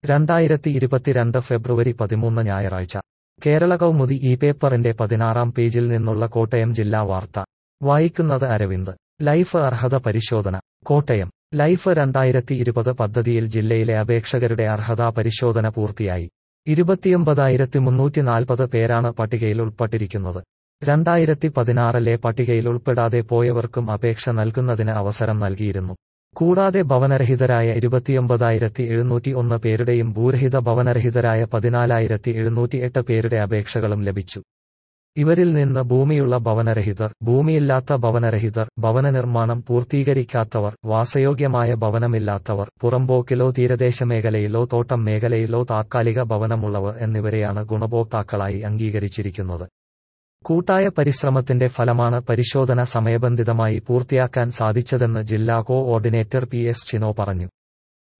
രണ്ടായിരത്തി ഇരുപത്തിരണ്ട് ഫെബ്രുവരി പതിമൂന്ന് ഞായറാഴ്ച കേരള കൗമുദി ഈ പേപ്പറിന്റെ പതിനാറാം പേജിൽ നിന്നുള്ള കോട്ടയം ജില്ലാ വാർത്ത വായിക്കുന്നത് അരവിന്ദ് ലൈഫ് അർഹത പരിശോധന കോട്ടയം ലൈഫ് രണ്ടായിരത്തി ഇരുപത് പദ്ധതിയിൽ ജില്ലയിലെ അപേക്ഷകരുടെ അർഹതാ പരിശോധന പൂർത്തിയായി ഇരുപത്തിയൊമ്പതായിരത്തി മുന്നൂറ്റി നാൽപ്പത് പേരാണ് പട്ടികയിൽ ഉൾപ്പെട്ടിരിക്കുന്നത് രണ്ടായിരത്തി പതിനാറിലെ പട്ടികയിൽ ഉൾപ്പെടാതെ പോയവർക്കും അപേക്ഷ നൽകുന്നതിന് അവസരം നൽകിയിരുന്നു കൂടാതെ ഭവനരഹിതരായ ഇരുപത്തിയൊമ്പതായിരത്തി എഴുന്നൂറ്റി ഒന്ന് പേരുടെയും ഭൂരഹിത ഭവനരഹിതരായ പതിനാലായിരത്തി എഴുന്നൂറ്റി എട്ട് പേരുടെ അപേക്ഷകളും ലഭിച്ചു ഇവരിൽ നിന്ന് ഭൂമിയുള്ള ഭവനരഹിതർ ഭൂമിയില്ലാത്ത ഭവനരഹിതർ ഭവന നിർമ്മാണം പൂർത്തീകരിക്കാത്തവർ വാസയോഗ്യമായ ഭവനമില്ലാത്തവർ പുറമ്പോക്കിലോ തീരദേശ മേഖലയിലോ തോട്ടം മേഖലയിലോ താത്കാലിക ഭവനമുള്ളവർ എന്നിവരെയാണ് ഗുണഭോക്താക്കളായി അംഗീകരിച്ചിരിക്കുന്നത് കൂട്ടായ പരിശ്രമത്തിന്റെ ഫലമാണ് പരിശോധന സമയബന്ധിതമായി പൂർത്തിയാക്കാൻ സാധിച്ചതെന്ന് ജില്ലാ coordinator P S Chino പറഞ്ഞു